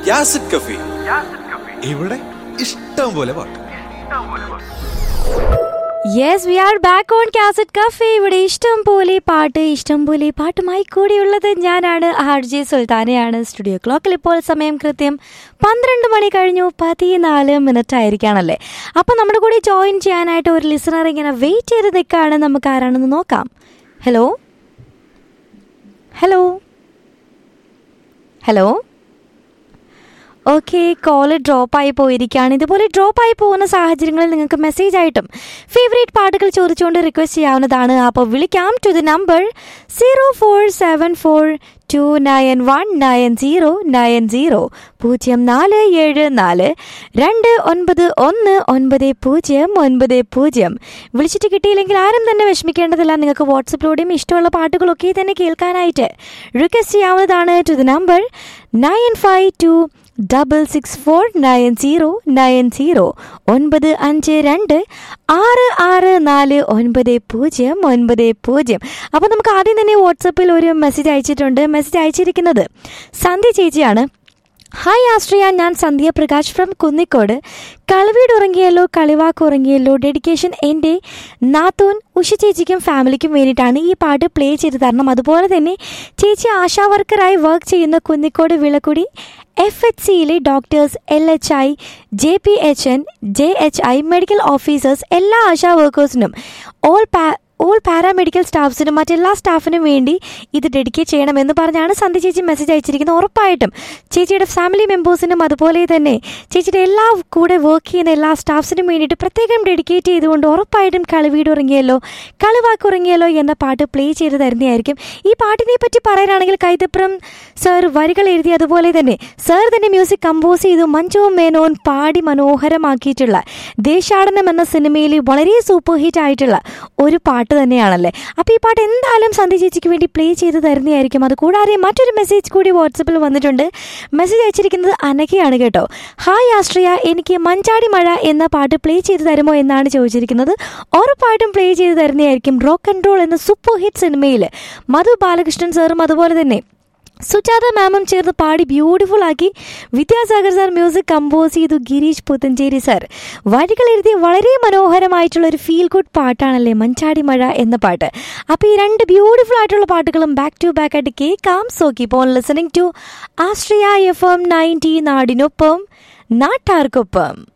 യാസിഡ് കഫി ഇവിടെ ഇഷ്ടം പോലെ പാട്ട് yes we are back on cassette cafe ഇവിടെ ഇഷ്ടം പോലെ പാട്ട് ഇഷ്ടം പോലെ പാട്ടുമായി കൂടിയുള്ളത് ഞാനാണ് ആർ ജെ സുൽത്താനയാണ് സ്റ്റുഡിയോ ക്ലോക്കിൽ ഇപ്പോൾ സമയം കൃത്യം പന്ത്രണ്ട് മണി കഴിഞ്ഞു പതിനാല് മിനിറ്റ് ആയിരിക്കാണല്ലേ അപ്പം നമ്മുടെ കൂടെ ജോയിൻ ചെയ്യാനായിട്ട് ഒരു ലിസണർ ഇങ്ങനെ വെയിറ്റ് ചെയ്ത് നിൽക്കുകയാണ് നമുക്ക് ആരാണെന്ന് നോക്കാം hello hello hello okay call drop ആയി പോയിരിക്കുകയാണ് ഇതുപോലെ ഡ്രോപ്പ് ആയി പോകുന്ന സാഹചര്യങ്ങളിൽ നിങ്ങൾക്ക് മെസ്സേജ് ആയിട്ടും ഫേവറേറ്റ് പാട്ടുകൾ ചോദിച്ചുകൊണ്ട് റിക്വസ്റ്റ് ചെയ്യാവുന്നതാണ് അപ്പോൾ വിളിക്കാം to the number zero four seven four two nine one nine zero nine zero പൂജ്യം നാല് ഏഴ് നാല് രണ്ട് ഒൻപത് ഒന്ന് ഒൻപത് പൂജ്യം ഒൻപത് പൂജ്യം വിളിച്ചിട്ട് കിട്ടിയില്ലെങ്കിൽ ആരും തന്നെ വിഷമിക്കേണ്ടതില്ല നിങ്ങൾക്ക് വാട്സപ്പിലൂടെയും ഇഷ്ടമുള്ള പാട്ടുകളൊക്കെ തന്നെ കേൾക്കാനായിട്ട് റിക്വസ്റ്റ് ചെയ്യാവുന്നതാണ് to the number nine five two double six four nine zero nine zero ഒൻപത് അഞ്ച് രണ്ട് ആറ് ആറ് നാല് ഒൻപത് പൂജ്യം ഒൻപത് പൂജ്യം അപ്പോൾ നമുക്ക് ആദ്യം തന്നെ വാട്സപ്പിൽ ഒരു മെസ്സേജ് അയച്ചിട്ടുണ്ട് മെസ്സേജ് അയച്ചിരിക്കുന്നത് സന്ധ്യ ചേച്ചിയാണ് ഹായ് ആശ്രയ ഞാൻ സന്ധ്യ പ്രകാശ് ഫ്രം കുന്നിക്കോട് കളവീട് ഉറങ്ങിയല്ലോ കളിവാക്ക് ഉറങ്ങിയല്ലോ ഡെഡിക്കേഷൻ എൻ്റെ നാത്തൂൻ ഉഷ ചേച്ചിക്കും ഫാമിലിക്കും വേണ്ടിയിട്ടാണ് ഈ പാട്ട് പ്ലേ ചെയ്ത് തരണം അതുപോലെ തന്നെ ചേച്ചി ആശാ വർക്കറായി വർക്ക് ചെയ്യുന്ന കുന്നിക്കോട് വിളക്കുടി എഫ് എച്ച് സിയിലെ doctors L H I J P H N J H I medical officers എല്ലാ ആശാ വർക്കേഴ്സിനും ഓൾ പാ ഓൾ പാരാമെഡിക്കൽ സ്റ്റാഫ്സിനും മറ്റെല്ലാ സ്റ്റാഫിനും വേണ്ടി ഇത് ഡെഡിക്കേറ്റ് ചെയ്യണമെന്ന് പറഞ്ഞാണ് സന്ധ്യ ചേച്ചി മെസ്സേജ് അയച്ചിരിക്കുന്നത് ഉറപ്പായിട്ടും ചേച്ചിയുടെ ഫാമിലി മെമ്പേഴ്സിനും അതുപോലെ തന്നെ ചേച്ചിയുടെ എല്ലാ കൂടെ വർക്ക് ചെയ്യുന്ന എല്ലാ സ്റ്റാഫ്സിനും വേണ്ടിയിട്ട് പ്രത്യേകം ഡെഡിക്കേറ്റ് ചെയ്തുകൊണ്ട് ഉറപ്പായിട്ടും കളിവീട് ഉറങ്ങിയല്ലോ കളിവാക്ക് ഉറങ്ങിയല്ലോ എന്ന പാട്ട് പ്ലേ ചെയ്ത് തരുന്നതായിരിക്കും ഈ പാട്ടിനെ പറ്റി പറയാനാണെങ്കിൽ കൈതപ്രം സർ വരികൾ എഴുതി അതുപോലെ തന്നെ സർ തന്നെ മ്യൂസിക് കമ്പോസ് ചെയ്തു മഞ്ജു മേനോൻ പാടി മനോഹരമാക്കിയിട്ടുള്ള ദേശാടനം എന്ന സിനിമയിൽ വളരെ സൂപ്പർ ഹിറ്റ് ആയിട്ടുള്ള ഒരു പാട്ട് തന്നെയാണല്ലേ അപ്പോൾ ഈ പാട്ട് എന്തായാലും സന്ധ്യ ചേച്ചിക്ക് വേണ്ടി പ്ലേ ചെയ്ത് തരുന്നതായിരിക്കും അത് കൂടാതെ മറ്റൊരു മെസ്സേജ് കൂടി വാട്സപ്പിൽ വന്നിട്ടുണ്ട് മെസ്സേജ് അയച്ചിരിക്കുന്നത് അനഘയാണ് കേട്ടോ ഹായ് ആശ്രയ എനിക്ക് മഞ്ചാടി മഴ എന്ന പാട്ട് പ്ലേ ചെയ്ത് തരുമോ എന്നാണ് ചോദിച്ചിരിക്കുന്നത് ഉറപ്പായിട്ടും പ്ലേ ചെയ്ത് തരുന്നതായിരിക്കും റോക്ക് ആൻഡ് റോൾ എന്ന സൂപ്പർ ഹിറ്റ് സിനിമയിൽ മധു ബാലകൃഷ്ണൻ സാറും അതുപോലെ തന്നെ സുജാത മാമും ചേർന്ന് പാടി ബ്യൂട്ടിഫുൾ ആക്കി വിദ്യാസാഗർ സാർ മ്യൂസിക് കമ്പോസ് ചെയ്തു ഗിരീഷ് പുത്തഞ്ചേരി സാർ വരികൾ എഴുതിയ വളരെ മനോഹരമായിട്ടുള്ള ഒരു ഫീൽ ഗുഡ് പാട്ടാണല്ലേ മഞ്ചാടി മഴ എന്ന പാട്ട് അപ്പോൾ ഈ രണ്ട് ബ്യൂട്ടിഫുൾ ആയിട്ടുള്ള പാട്ടുകളും ബാക്ക് ടു ബാക്ക് ആയിട്ട് കേൾക്കാം so keep on listening to Austria F M ninety നാടിനൊപ്പം നാട്ടാർക്കൊപ്പം